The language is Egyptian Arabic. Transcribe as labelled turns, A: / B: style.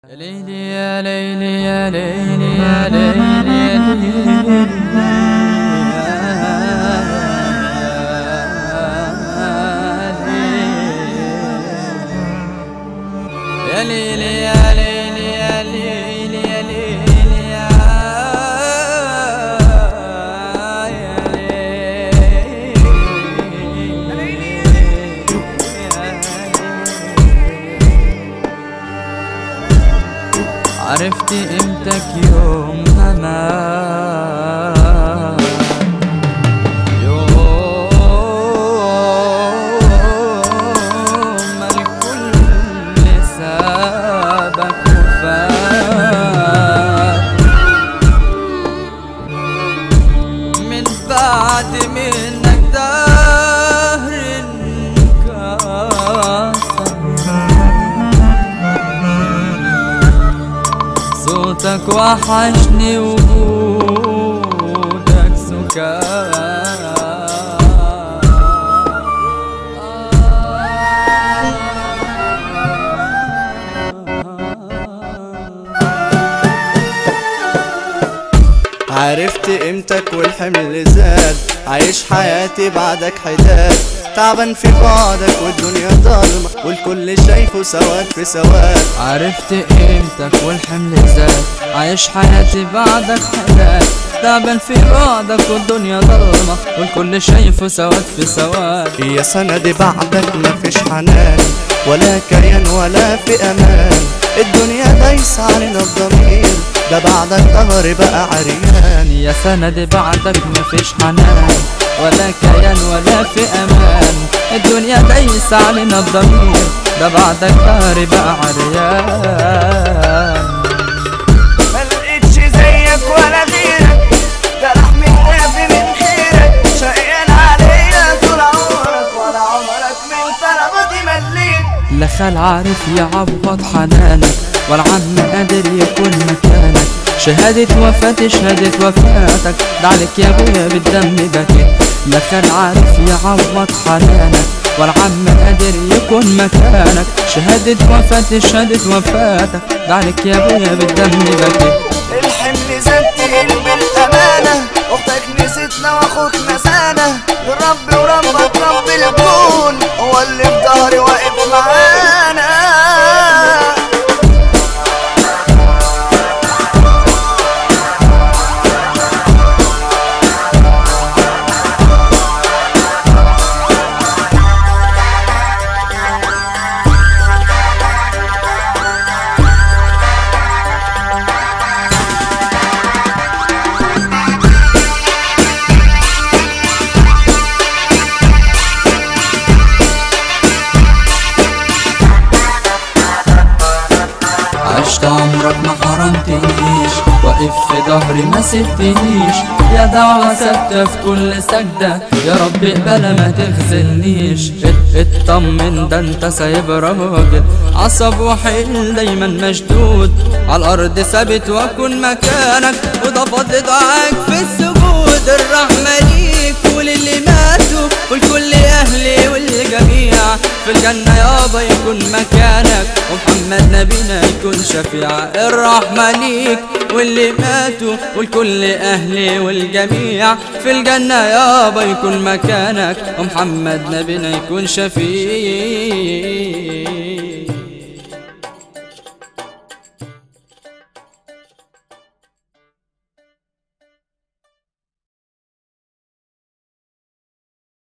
A: يا ليلي يا ليلي يا ليلي يا ليلي يا ليلي يا ليلي يا ليلي يا ليلي يا عرفت قيمتك يوم ما يوم ما الكل سابك وفات من بعد منك دهر انكسر صوتك وحشني وجودك
B: عرفت قيمتك والحمل زاد عايش حياتي بعدك حداد تعبان في بعدك والدنيا ضلمة والكل شايفه سواد في سواد
A: عرفت قيمتك والحمل زاد عايش حياتي بعدك حداد تعبان في بعدك والدنيا ضلمة والكل شايفه سواد في سواد
B: يا سندي بعدك مفيش حنان ولا كيان ولا في امان الدنيا دايسة علينا الضمير ده بعدك ظهري بقى عريان
A: يا سند بعدك مفيش حنان ولا كيان ولا في امان الدنيا دايسة علينا الضمير ده بعدك ظهري بقى عريان
B: ما لقيتش زيك ولا غيرك ده لحم كتافي من خيرك شقيان عليا طول عمرك ولا عمرك من طلباتي مليت
A: لا خال عارف يعوض حنانك ولا عم قادر يكون مكانك شهادة وفاتي شهادة وفاتك ده عليك يا ابويا بالدم بكيت لا خال عارف يعوض حنانك ولا عم قادر يكون مكانك شهادة وفاتي شهادة وفاتك ده عليك يا ابويا بالدم بكيت
B: الحمل زاد تقيل بالأمانة أختك نسيتنا وأخوك نسانا الرب وربك رب الكون هو اللي في ظهري واقف معانا
A: عشت عمرك ما حرمتنيش واقف في ظهري ما سبتنيش يا دعوة ثابتة في كل سجدة يا رب اقبلها ما تخذلنيش ات- اطمن ده انت سايب راجل عصب وحيل دايما مشدود على الارض ثابت واكون مكانك وده فضل دعاك في السجود الرحمة ليك وللي ماتوا ولكل اهلي والجميع في الجنة يابا يكون مكانك ومحمد نبينا يكون شفيع الرحمة ليك واللي ماتوا ولكل أهلي والجميع في الجنة يابا يكون مكانك ومحمد نبينا يكون شفيع